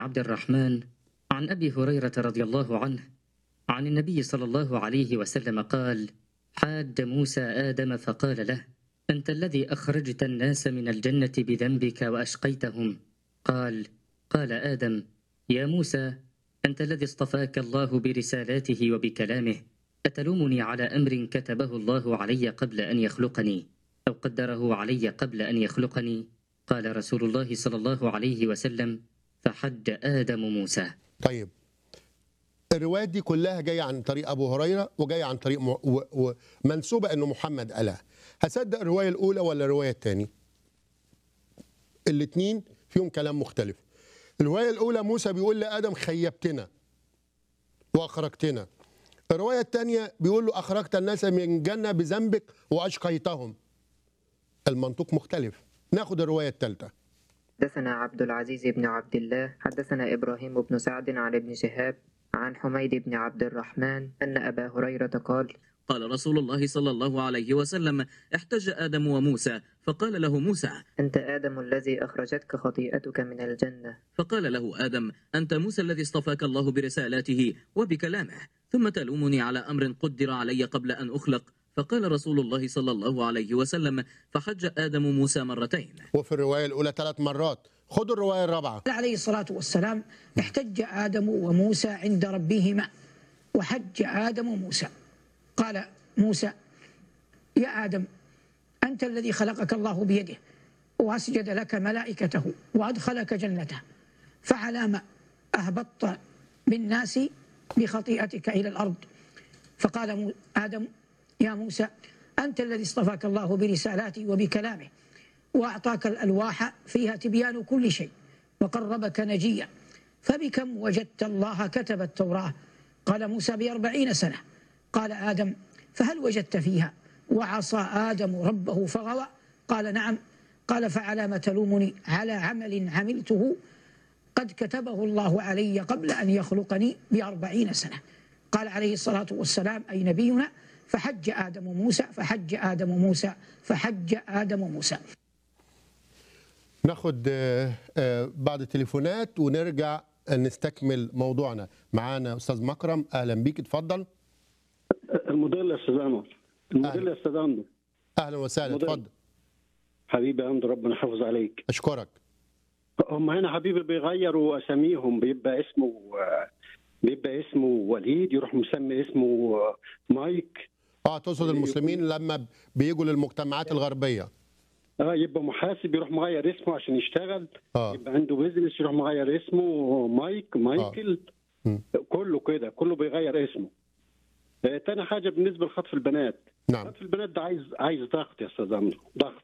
عبد الرحمن عن ابي هريره رضي الله عنه عن النبي صلى الله عليه وسلم قال حاد موسى ادم فقال له انت الذي اخرجت الناس من الجنه بذنبك واشقيتهم قال قال ادم يا موسى انت الذي اصطفاك الله برسالاته وبكلامه اتلومني على امر كتبه الله علي قبل ان يخلقني او قدره علي قبل ان يخلقني قال رسول الله صلى الله عليه وسلم فحج ادم موسى طيب الروايات دي كلها جايه عن طريق ابو هريره وجايه عن طريق م... و... ومنسوبه انه محمد قالها هصدق الروايه الاولى ولا الروايه الثانيه الاثنين فيهم كلام مختلف الروايه الاولى موسى بيقول لادم خيبتنا واخرجتنا الروايه الثانيه بيقول له اخرجت الناس من الجنه بذنبك واشقيتهم المنطوق مختلف ناخد الروايه الثالثه حدثنا عبد العزيز بن عبد الله حدثنا إبراهيم بن سعد عن ابن شهاب عن حميد بن عبد الرحمن أن أبا هريرة قال قال رسول الله صلى الله عليه وسلم احتج آدم وموسى فقال له موسى أنت آدم الذي أخرجتك خطيئتك من الجنة فقال له آدم أنت موسى الذي اصطفاك الله برسالاته وبكلامه ثم تلومني على أمر قدر علي قبل أن أخلق فقال رسول الله صلى الله عليه وسلم فحج آدم موسى مرتين وفي الروايه الاولى ثلاث مرات خدوا الروايه الرابعه قال عليه الصلاة والسلام احتج آدم وموسى عند ربهما وحج آدم موسى قال موسى يا آدم أنت الذي خلقك الله بيده وأسجد لك ملائكته وأدخلك جنته فعلى ما أهبطت بالناس بخطيئتك إلى الأرض فقال مو- آدم يا موسى أنت الذي اصطفاك الله برسالاته وبكلامه وأعطاك الألواح فيها تبيان كل شيء وقربك نجيا فبكم وجدت الله كتب التوراة قال موسى بأربعين سنة قال آدم فهل وجدت فيها وعصى آدم ربه فغوى قال نعم قال فعلى ما تلومني على عمل عملته قد كتبه الله علي قبل أن يخلقني بأربعين سنة قال عليه الصلاة والسلام أي نبينا فحج آدم موسى فحج آدم موسى فحج آدم موسى ناخد آه، آه، بعض التليفونات ونرجع نستكمل موضوعنا معانا استاذ مكرم اهلا بيك اتفضل الموديل يا استاذ انور الموديل أهلا. يا استاذ انور اهلا وسهلا مدرب. اتفضل حبيبي يا انور ربنا يحافظ عليك اشكرك هم هنا حبيبي بيغيروا اساميهم بيبقى اسمه بيبقى اسمه وليد يروح مسمي اسمه مايك اه تقصد المسلمين لما بيجوا للمجتمعات الغربيه اه يبقى محاسب يروح مغير اسمه عشان يشتغل اه يبقى عنده بيزنس يروح مغير اسمه مايك مايكل مم. كله كده كله بيغير اسمه آه، تاني حاجه بالنسبه لخطف البنات نعم خطف البنات ده عايز عايز ضغط يا استاذ انور ضغط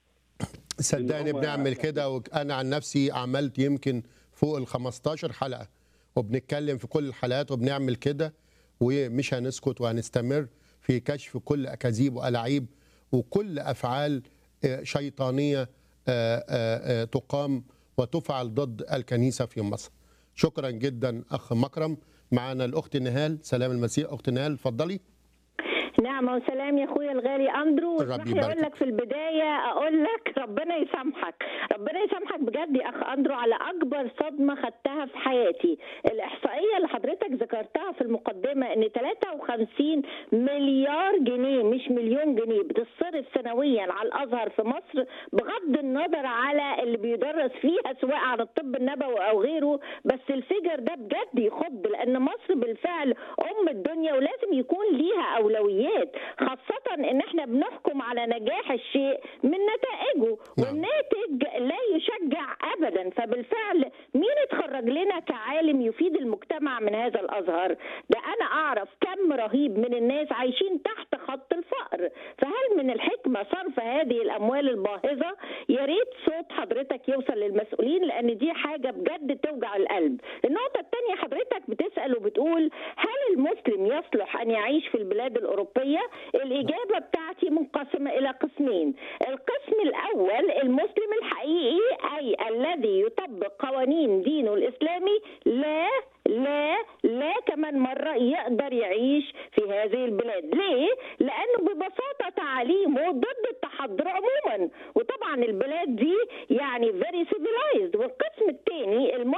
صدقني إن هو- بنعمل كده وانا عن نفسي عملت يمكن فوق ال 15 حلقه وبنتكلم في كل الحلقات وبنعمل كده ومش هنسكت وهنستمر في كشف كل اكاذيب والاعيب وكل افعال آه، شيطانيه آه، آه، آه، تقام وتفعل ضد الكنيسه في مصر. شكرا جدا اخ مكرم معنا الاخت نهال سلام المسيح اخت نهال اتفضلي نعم وسلام يا اخويا الغالي اندرو ربي اسمح لي يبارك اقول لك في البدايه اقول لك ربنا يسامحك ربنا يسامحك بجد يا اخ اندرو على اكبر صدمه خدتها في حياتي الاحصائيه اللي حضرتك ذكرتها في المقدمه ان 53 مليار جنيه مش مليون جنيه بتصرف سنويا على الازهر في مصر بغض النظر على اللي بيدرس فيها سواء على الطب النبوي او غيره بس الفجر ده بجد يخض لان مصر بالفعل ام الدنيا ولازم يكون ليها اولويات خاصه ان احنا بنحكم على نجاح الشيء من نتائجه نعم. والناتج لا يشجع ابدا فبالفعل مين اتخرج لنا كعالم يفيد المجتمع من هذا الازهر ده انا اعرف كم رهيب من الناس عايشين تحت خط الفقر فهل من الحكمه صرف هذه الاموال الباهظه يا ريت صوت حضرتك يوصل للمسؤولين لان دي حاجه بجد توجع القلب النقطه الثانيه حضرتك بتسال وبتقول هل المسلم يصلح ان يعيش في البلاد الاوروبيه الاجابه بتاعتي منقسمه الى قسمين القسم الاول المسلم الحقيقي اي الذي يطبق قوانين دينه الاسلامي لا لا لا كمان مرة يقدر يعيش في هذه البلاد ليه؟ لأنه ببساطة تعاليمه ضد التحضر عموما وطبعا البلاد دي يعني very civilized والقسم الثاني